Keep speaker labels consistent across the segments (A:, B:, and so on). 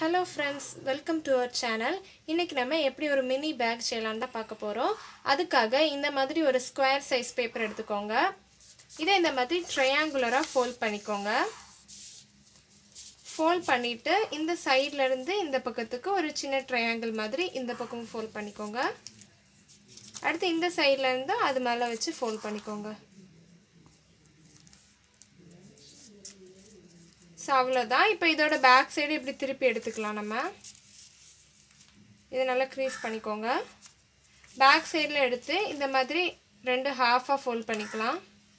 A: hello friends welcome to our channel இன்றைக்கி நம்ம எப்படி ஒரு மினி பேக் செய்யலான்னு தான் பார்க்க போகிறோம் அதுக்காக இந்த மாதிரி ஒரு ஸ்கொயர் சைஸ் பேப்பர் எடுத்துக்கோங்க இதை இந்த மாதிரி ட்ரையாங்குலராக ஃபோல்ட் பண்ணிக்கோங்க ஃபோல்ட் பண்ணிவிட்டு இந்த சைட்லேருந்து இந்த பக்கத்துக்கு ஒரு சின்ன ட்ரையாங்கிள் மாதிரி இந்த பக்கம் ஃபோல்ட் பண்ணிக்கோங்க அடுத்து இந்த சைட்லேருந்து அது மேலே வச்சு ஃபோல்ட் பண்ணிக்கோங்க ஸோ அவ்வளோதான் இப்போ இதோட பேக் சைடு இப்படி திருப்பி எடுத்துக்கலாம் நம்ம இதை நல்லா க்ரீஸ் பண்ணிக்கோங்க பேக் சைடில் எடுத்து இந்த மாதிரி ரெண்டு ஹாஃபாக ஃபோல்ட் பண்ணிக்கலாம்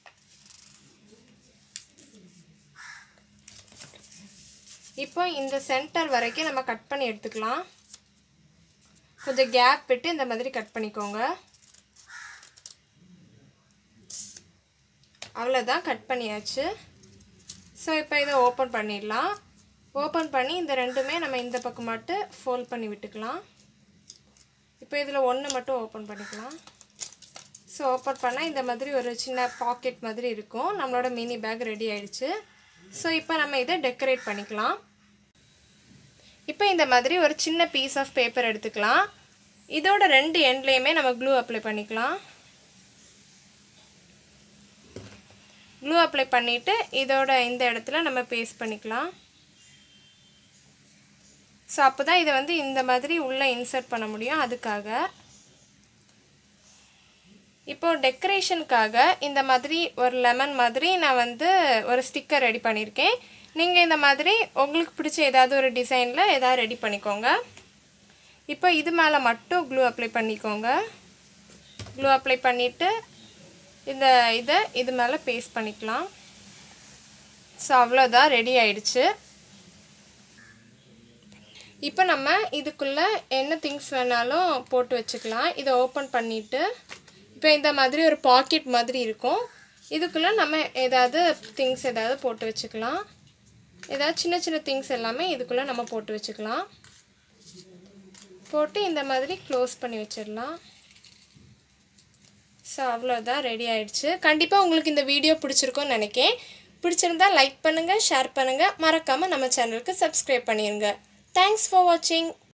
A: இப்போ இந்த சென்டர் வரைக்கும் நம்ம கட் பண்ணி எடுத்துக்கலாம் கொஞ்சம் கேப் விட்டு இந்த மாதிரி கட் பண்ணிக்கோங்க அவ்வளோதான் கட் பண்ணியாச்சு ஸோ இப்போ இதை ஓப்பன் பண்ணிடலாம் ஓப்பன் பண்ணி இந்த ரெண்டுமே நம்ம இந்த பக்கம் மட்டும் ஃபோல்ட் பண்ணி விட்டுக்கலாம் இப்போ இதில் ஒன்று மட்டும் ஓப்பன் பண்ணிக்கலாம் ஸோ ஓப்பன் பண்ணால் இந்த மாதிரி ஒரு சின்ன பாக்கெட் மாதிரி இருக்கும் நம்மளோட மினி பேக் ரெடி ஆயிடுச்சு ஸோ இப்போ நம்ம இதை டெக்கரேட் பண்ணிக்கலாம் இப்போ இந்த மாதிரி ஒரு சின்ன பீஸ் ஆஃப் பேப்பர் எடுத்துக்கலாம் இதோட ரெண்டு எண்ட்லேயுமே நம்ம க்ளூ அப்ளை பண்ணிக்கலாம் க்ளூ அப்ளை பண்ணிவிட்டு இதோட இந்த இடத்துல நம்ம பேஸ்ட் பண்ணிக்கலாம் ஸோ அப்போ தான் இதை வந்து இந்த மாதிரி உள்ளே இன்சர்ட் பண்ண முடியும் அதுக்காக இப்போது டெக்கரேஷனுக்காக இந்த மாதிரி ஒரு லெமன் மாதிரி நான் வந்து ஒரு ஸ்டிக்கர் ரெடி பண்ணியிருக்கேன் நீங்கள் இந்த மாதிரி உங்களுக்கு பிடிச்ச ஏதாவது ஒரு டிசைனில் ஏதாவது ரெடி பண்ணிக்கோங்க இப்போ இது மேலே மட்டும் க்ளூ அப்ளை பண்ணிக்கோங்க க்ளூ அப்ளை பண்ணிவிட்டு இந்த இதை இது மேலே பேஸ்ட் பண்ணிக்கலாம் ஸோ அவ்வளோதான் ரெடி ஆயிடுச்சு இப்போ நம்ம இதுக்குள்ளே என்ன திங்ஸ் வேணாலும் போட்டு வச்சுக்கலாம் இதை ஓப்பன் பண்ணிவிட்டு இப்போ இந்த மாதிரி ஒரு பாக்கெட் மாதிரி இருக்கும் இதுக்குள்ளே நம்ம ஏதாவது திங்ஸ் ஏதாவது போட்டு வச்சுக்கலாம் ஏதாவது சின்ன சின்ன திங்ஸ் எல்லாமே இதுக்குள்ளே நம்ம போட்டு வச்சுக்கலாம் போட்டு இந்த மாதிரி க்ளோஸ் பண்ணி வச்சிடலாம் ஸோ அவ்வளோதான் ரெடி ஆயிடுச்சு கண்டிப்பாக உங்களுக்கு இந்த வீடியோ பிடிச்சிருக்கும்னு நினைக்கேன் பிடிச்சிருந்தா லைக் பண்ணுங்கள் ஷேர் பண்ணுங்கள் மறக்காமல் நம்ம சேனலுக்கு சப்ஸ்கிரைப் பண்ணிடுங்க தேங்க்ஸ் ஃபார் வாட்சிங்